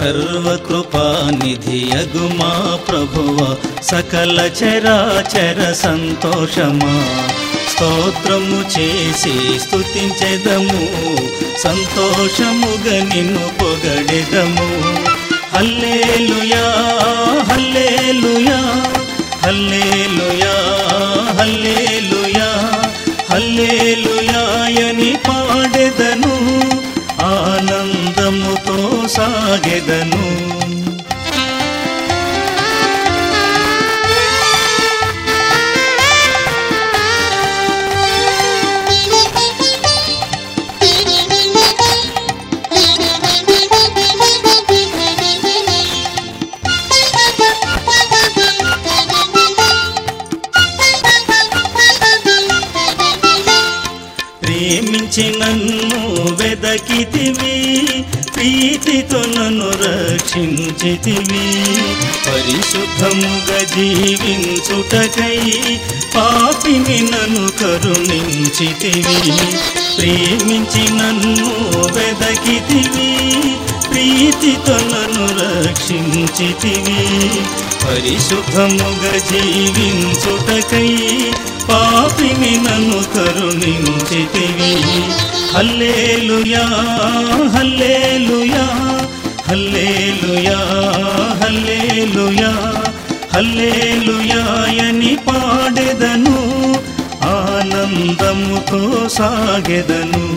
సర్వకృపానిధి అగుమా ప్రభువ సకల చరాచర సంతోషమా స్తోత్రము చేసి స్తుతించెదము సంతోషముగా నిన్ను పొగడెదము హల్లేలుయా హల్లేలుయా హల్లేలుయా హల్లేలుయా హల్లేలుయాయని పాడెదను ఆనందముతో సాగెదను ప్రేమించి నన్ను వెదకితివి ప్రీతితో నన్ను రక్షించితివి పరిశుద్ధముగా జీవించుటకై పాపిని నన్ను కరుణించితివి ప్రేమించి నన్ను వెదకితివి ప్రీతితో నన్ను రక్షించితివి పరిశుద్ధముగా జీవించుటకై పాపిని నన్ను కరుణించితివి హల్లేలుయా హల్లేలుయా హల్లేలుయా హల్లేలుయా హల్లేలుయాయని పాడెదను ఆనందముతో సాగెదను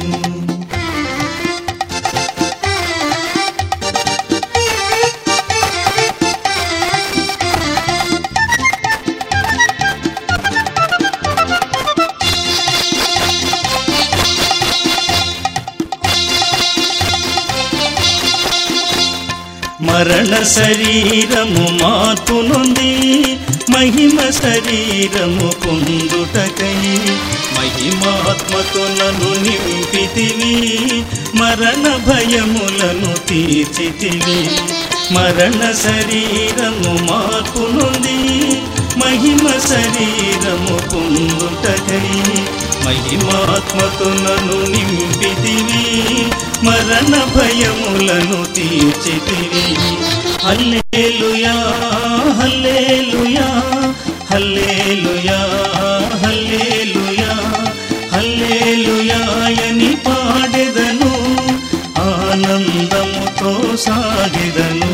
మరణ శరీరము మార్పునుంది మహిమ శరీరము పొందుటకై మహిమాత్మతో నన్ను నింపితివి మరణ భయములను తీర్చితివి మరణ శరీరము మార్పునుంది మహిమ శరీరము పొందుటకై మహిమాత్మతో నన్ను నింపితివి మరణ భయములను తీర్చితివి హల్లేలుయా హల్లేలుయా హల్లేలుయా హల్లేలుయా హల్లేలుయాయని పాడెదను ఆనందముతో సాగెదను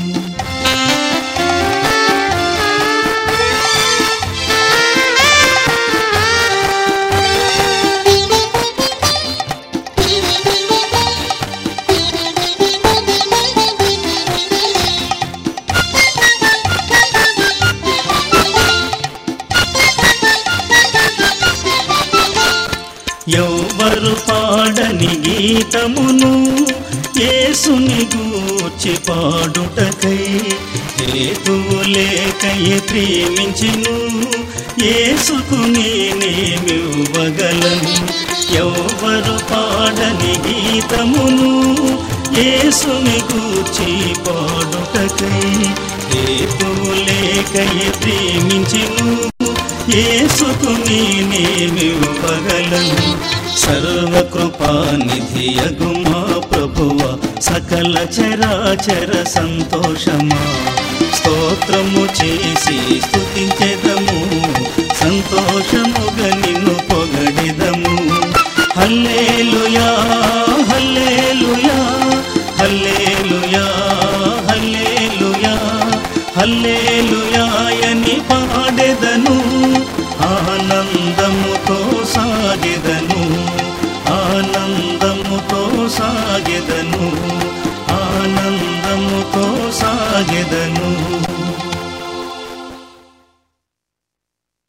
ఎవ్వరు పాడని గీతమును యేసుని గూర్చి పాడుటకై హేతువు లేకయే ప్రేమించిను యేసుకు నేనేమివ్వగలను ఎవ్వరు పాడని గీతమును యేసుని గూర్చి పాడుటకై హేతువు లేకయే ప్రేమించిను యేసుకు నేనేమివ్వగలను సర్వకృపానిధి అగుమా ప్రభువ సకల చరాచర సంతోషమా స్తోత్రము చేసి స్తుతించెదము సంతోషముగా నిన్ను పొగడెదము హల్లేలుయా హల్లేలుయా హల్లేలుయా హల్లేలుయా హల్లేలుయాయని పా